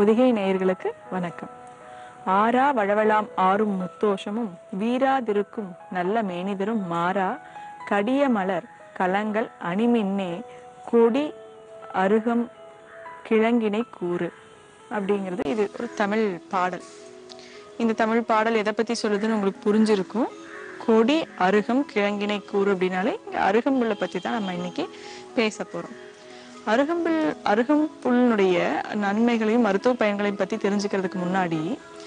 பொதிகை நேயர்களுக்கு வணக்கம் ஆரா வழவலாம் ஆறும் முத்தோஷமும் வீராதிருக்கும் நல்ல மேனிதரும் மாறா கடிய மலர் கலங்கள் அணிமின்னே கொடி அருகம் கிழங்கினை கூறு அப்படிங்கிறது இது ஒரு தமிழ் பாடல் இந்த தமிழ் பாடல் எதை பத்தி சொல்லுதுன்னு உங்களுக்கு புரிஞ்சிருக்கும் கொடி அருகம் கிழங்கினை கூறு அப்படின்னாலே இங்க அருகம்புல்லை பத்தி தான் நம்ம இன்னைக்கு பேச போறோம் அருகம்புல் அருகம்புல்னுடைய நன்மைகளையும் மருத்துவ பயன்களையும் பத்தி தெரிஞ்சுக்கிறதுக்கு முன்னாடி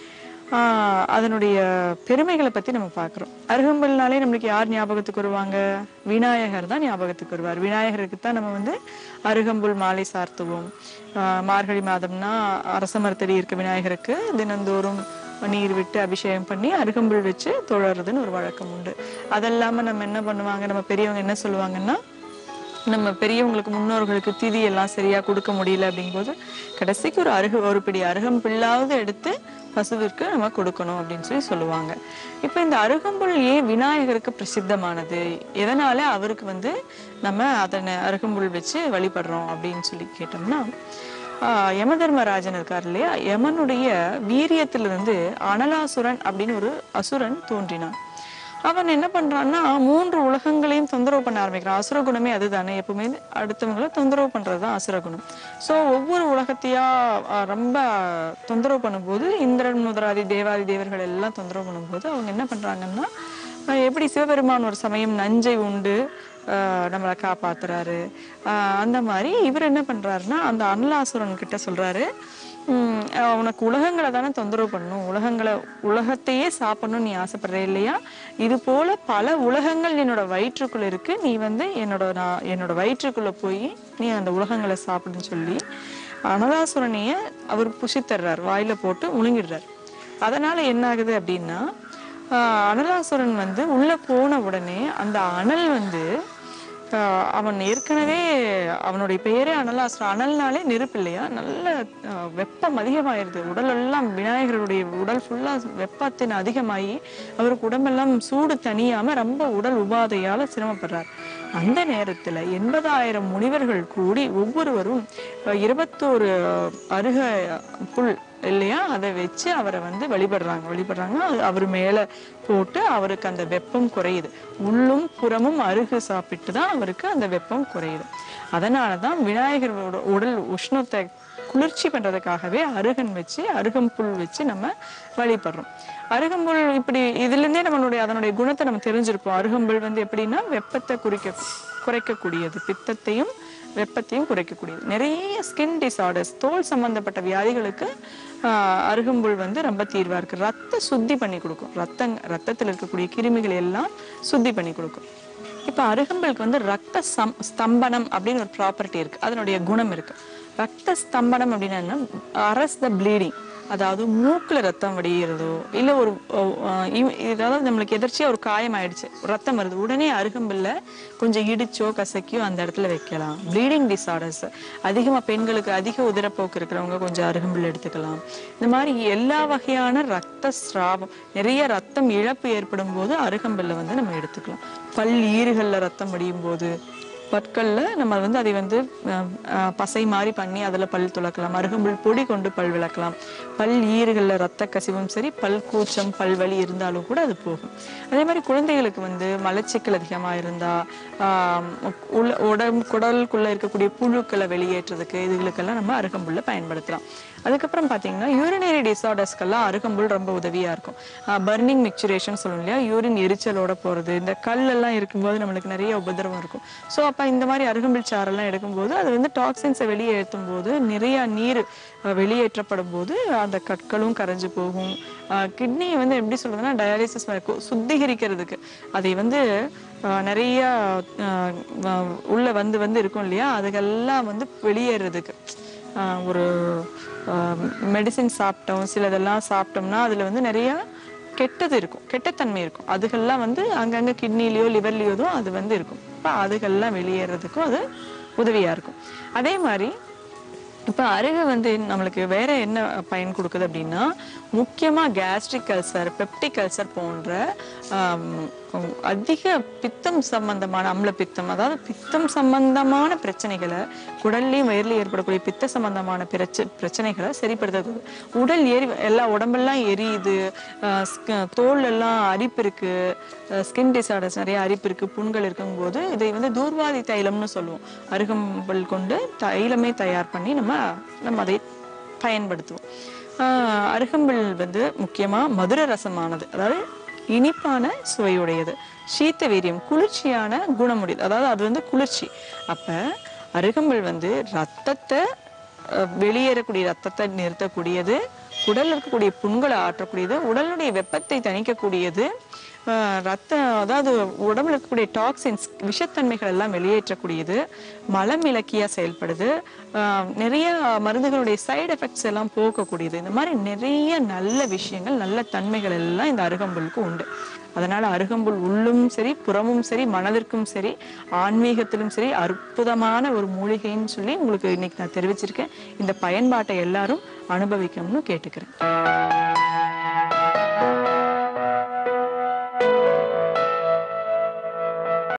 ஆஹ் அதனுடைய பெருமைகளை பத்தி நம்ம பார்க்கிறோம் அருகம்புல்னாலே நம்மளுக்கு யார் ஞாபகத்துக்கு வருவாங்க விநாயகர் தான் ஞாபகத்துக்கு வருவார் விநாயகருக்கு தான் நம்ம வந்து அருகம்புல் மாலை சார்த்துவோம் ஆஹ் மார்கழி மாதம்னா அரச மரத்தடி இருக்க விநாயகருக்கு தினந்தோறும் நீர் விட்டு அபிஷேகம் பண்ணி அருகம்புல் வச்சு தொழறதுன்னு ஒரு வழக்கம் உண்டு அதெல்லாம நம்ம என்ன பண்ணுவாங்க நம்ம பெரியவங்க என்ன சொல்லுவாங்கன்னா நம்ம பெரியவங்களுக்கு முன்னோர்களுக்கு திதி எல்லாம் சரியா கொடுக்க முடியல அப்படிங்கும்போது கடைசிக்கு ஒரு அருகு ஒரு பிடி அருகம்பில்லாவது எடுத்து பசுவிற்கு நம்ம கொடுக்கணும் அப்படின்னு சொல்லி சொல்லுவாங்க இப்ப இந்த அருகம்புல் ஏன் விநாயகருக்கு பிரசித்தமானது எதனால அவருக்கு வந்து நம்ம அதனை அருகம்புல் வச்சு வழிபடுறோம் அப்படின்னு சொல்லி கேட்டோம்னா ஆஹ் யமதர்மராஜன் இருக்கார் இல்லையா யமனுடைய வீரியத்திலிருந்து அனலாசுரன் அப்படின்னு ஒரு அசுரன் தோன்றினான் அவன் என்ன பண்றான்னா மூன்று உலகங்களையும் தொந்தரவு பண்ண ஆரம்பிக்கிறான் அசுர குணமே அதுதானே எப்பவுமே அடுத்தவங்களை தொந்தரவு பண்றதுதான் அசுர குணம் சோ ஒவ்வொரு உலகத்தையா அஹ், ரொம்ப தொந்தரவு பண்ணும்போது இந்திரன் முதலாதி தேவாதி தேவர்கள் எல்லாம் தொந்தரவு பண்ணும்போது அவங்க என்ன பண்றாங்கன்னா அஹ், எப்படி சிவபெருமான் ஒரு சமயம் நஞ்சை உண்டு ஆஹ் நம்மளை காப்பாத்துறாரு ஆஹ் அந்த மாதிரி இவர் என்ன பண்றாருன்னா அந்த அனலாசுரன் கிட்ட சொல்றாரு உம் அஹ் உனக்கு உலகங்களை தானே தொந்தரவு பண்ணணும் உலகங்களை உலகத்தையே சாப்பிடணும்னு நீ ஆசைப்படுற இல்லையா இது போல பல உலகங்கள் என்னோட வயிற்றுக்குள்ள இருக்கு நீ வந்து என்னோட நான் என்னோட வயிற்றுக்குள்ள போய் நீ அந்த உலகங்களை சாப்பிடுன்னு சொல்லி அனலாசுரனைய அவர் புசித்தர்றார் வாயில போட்டு முழுங்கிடுறார் அதனால என்ன ஆகுது அப்படின்னா ஆஹ் அனலாசுரன் வந்து உள்ள போன உடனே அந்த அனல் வந்து ஆஹ் அவன் ஏற்கனவே அவனுடைய பெயரே அனலாசுரன் அனல்னாலே நெருப்பு இல்லையா நல்ல ஆஹ் வெப்பம் அதிகமாயிருது உடல் எல்லாம் விநாயகருடைய உடல் ஃபுல்லா வெப்பத்தின் அதிகமாகி அவருக்கு உடம்பெல்லாம் சூடு தணியாம ரொம்ப உடல் உபாதையால சிரமப்படுறார் அந்த நேரத்துல எண்பதாயிரம் முனிவர்கள் கூடி ஒவ்வொருவரும் அஹ், இருபத்தோரு அருக புல் இல்லையா அதை வச்சு அவரை வந்து வழிபடுறாங்க வழிபடுறாங்க அது அவர் மேல போட்டு அவருக்கு அந்த வெப்பம் குறையுது உள்ளும் புறமும் அருகு சாப்பிட்டு தான் அவருக்கு அந்த வெப்பம் குறையுது அதனாலதான் விநாயகரோட உடல் உஷ்ணத்தை குளிர்ச்சி பண்றதுக்காகவே அருகன் வச்சு அருகம்புல் வச்சு நம்ம வழிபடுறோம் அருகம்புல் இப்படி இதுல இருந்தே நம்மளுடைய அதனுடைய குணத்தை நம்ம தெரிஞ்சிருப்போம் அருகம்புல் வந்து எப்படின்னா வெப்பத்தை குறிக்க குறைக்கக்கூடியது பித்தத்தையும் வெப்பத்தையும் குறைக்கக்கூடியது நிறைய ஸ்கின் டிசார்டர்ஸ் தோல் சம்பந்தப்பட்ட வியாதிகளுக்கு ஆஹ், அருகம்புல் வந்து ரொம்ப தீர்வா இருக்கு ரத்த சுத்தி பண்ணி கொடுக்கும் ரத்தம் ரத்தத்தில் இருக்கக்கூடிய கிருமிகள் எல்லாம் சுத்தி பண்ணி கொடுக்கும் இப்ப அருகம்புலுக்கு வந்து ரத்த சம் ஸ்தம்பனம் அப்படின்னு ஒரு ப்ராப்பர்ட்டி இருக்கு அதனுடைய குணம் இருக்கு ரத்த ஸ்தம்பனம் அப்படின்னா என்ன அரஸ் த ப்ளீடிங் அதாவது மூக்குல ரத்தம் வடிகிறதோ இல்ல ஒரு அஹ், இவ்- ஏதாவது நம்மளுக்கு எதிர்ச்சியா ஒரு காயம் ஆயிடுச்சு ரத்தம் வருது உடனே அருகம்புல்ல கொஞ்சம் இடிச்சோ கசக்கியோ அந்த இடத்துல வைக்கலாம் ப்ளீடிங் டிசார்டர்ஸ் அதிகமா பெண்களுக்கு அதிக உதிரப்போக்கு இருக்கிறவங்க கொஞ்சம் அருகம்புல் எடுத்துக்கலாம் இந்த மாதிரி எல்லா வகையான ரத்த ஸ்ராவம் நிறைய ரத்தம் இழப்பு ஏற்படும் போது அருகம்புல்ல வந்து நம்ம எடுத்துக்கலாம் பல் ஈறுகள்ல ரத்தம் வடியும் போது பற்கள்ல நம்ம வந்து அதை வந்து அஹ், அஹ், பசை மாதிரி பண்ணி அதுல பல் துளக்கலாம் அருகம்புல் பொடி கொண்டு பல் விளக்கலாம் பல் ஈறுகள்ல ரத்த கசிவும் சரி பல் கூச்சம் பல் வலி இருந்தாலும் கூட அது போகும் அதே மாதிரி குழந்தைகளுக்கு வந்து மலச்சிக்கல் அதிகமா இருந்தா ஆஹ், உள்ள உடம்பு குடலுக்குள்ள இருக்கக்கூடிய புழுக்களை வெளியேற்றுறதுக்கு இதுகளுக்கெல்லாம் நம்ம அருகம்புல்ல பயன்படுத்தலாம் அதுக்கப்புறம் பாத்தீங்கன்னா யூரினரி டிசார்டர்ஸ்க்கெல்லாம் அருகம்புல் ரொம்ப உதவியா இருக்கும் பர்னிங் மிக்சுரேஷன் சொல்லுவோம் இல்லையா யூரின் எரிச்சலோட போறது இந்த கல் எல்லாம் இருக்கும்போது நம்மளுக்கு நிறைய உபதிரவம் இருக்கும் ஸோ அப்ப இந்த மாதிரி அருகம்புல் சாரெல்லாம் எடுக்கும்போது அது வந்து டாக்ஸின்ஸை வெளியேற்றும் போது நிறைய நீர் அஹ், வெளியேற்றப்படும் போது அந்த கற்களும் கரைஞ்சு போகும் கிட்னியை வந்து எப்படி சொல்றதுன்னா டயாலிசிஸ் சுத்திகரிக்கிறதுக்கு அதை வந்து அஹ், நிறைய அஹ், வ- உள்ள வந்து வந்து இருக்கும் இல்லையா அதுக்கெல்லாம் வந்து வெளியேறதுக்கு ஆஹ் ஒரு மெடிசின் சாப்பிட்டோம் சிலதெல்லாம் சாப்பிட்டோம்னா அதுல வந்து நிறைய கெட்டது இருக்கும் கெட்டத்தன்மை இருக்கும் அதுகெல்லாம் வந்து அங்கங்க கிட்னிலயோ லிவர்லயோ தான் அது வந்து இருக்கும் இப்போ அதுகெல்லாம் வெளியேறதுக்கும் அது உதவியா இருக்கும் அதே மாதிரி இப்ப அருகு வந்து நம்மளுக்கு வேற என்ன பயன் கொடுக்குது அப்படின்னா முக்கியமா கேஸ்ட்ரிக் அல்சர் பெப்டிக் அல்சர் போன்ற ஆம், கு- அதிக பித்தம் சம்பந்தமான அம்ல பித்தம் அதாவது பித்தம் சம்பந்தமான பிரச்சனைகளை குடல்லையும் வயிறுலையும் ஏற்படக்கூடிய பித்த சம்பந்தமான பிரச்ச பிரச்சனைகளை சரிப்படுத்துறது உடல் எரி எல்லா உடம்பெல்லாம் எரியுது அஹ் ஸ்க- தோல் எல்லாம் அரிப்பு இருக்கு ஸ்கின் டிசார்டர்ஸ் நிறைய அரிப்பு இருக்கு புண்கள் இருக்கும்போது இதை வந்து தூர்வாதி தைலம்னு சொல்லுவோம் அருகம்புல் கொண்டு தைலமே தயார் பண்ணி நம்ம நம்ம அதை பயன்படுத்துவோம் ஆஹ் அருகம்புல் வந்து முக்கியமா மதுர ரசமானது அதாவது இனிப்பான சுவையுடையது சீத்த வீரியம் குளிர்ச்சியான குணமுடையது அதாவது அது வந்து குளிர்ச்சி அப்ப அருகம்புல் வந்து ரத்தத்தை அஹ், வெளியேறக்கூடிய ரத்தத்தை நிறுத்தக்கூடியது உடல்ல இருக்கக்கூடிய புண்களை ஆற்றக்கூடியது உடலுடைய வெப்பத்தை தணிக்கக்கூடியது ஆஹ் ரத்த அதாவது உடம்புல இருக்கக்கூடிய டாக்ஸின்ஸ் விஷத்தன்மைகள் எல்லாம் வெளியேற்றக்கூடியது மலம் இலக்கியா செயல்படுது ஆஹ் நிறைய மருந்துகளுடைய சைடு எஃபெக்ட்ஸ் எல்லாம் போக்கக்கூடியது இந்த மாதிரி நிறைய நல்ல விஷயங்கள் நல்ல தன்மைகள் எல்லாம் இந்த அருகம்புலுக்கு உண்டு அதனால அருகம்புல் உள்ளும் சரி புறமும் சரி மனதிற்கும் சரி ஆன்மீகத்திலும் சரி அற்புதமான ஒரு மூலிகைன்னு சொல்லி உங்களுக்கு இன்னைக்கு நான் தெரிவிச்சிருக்கேன் இந்த பயன்பாட்டை எல்லாரும் அனுபவிக்கணும்னு கேட்டுக்கிறேன்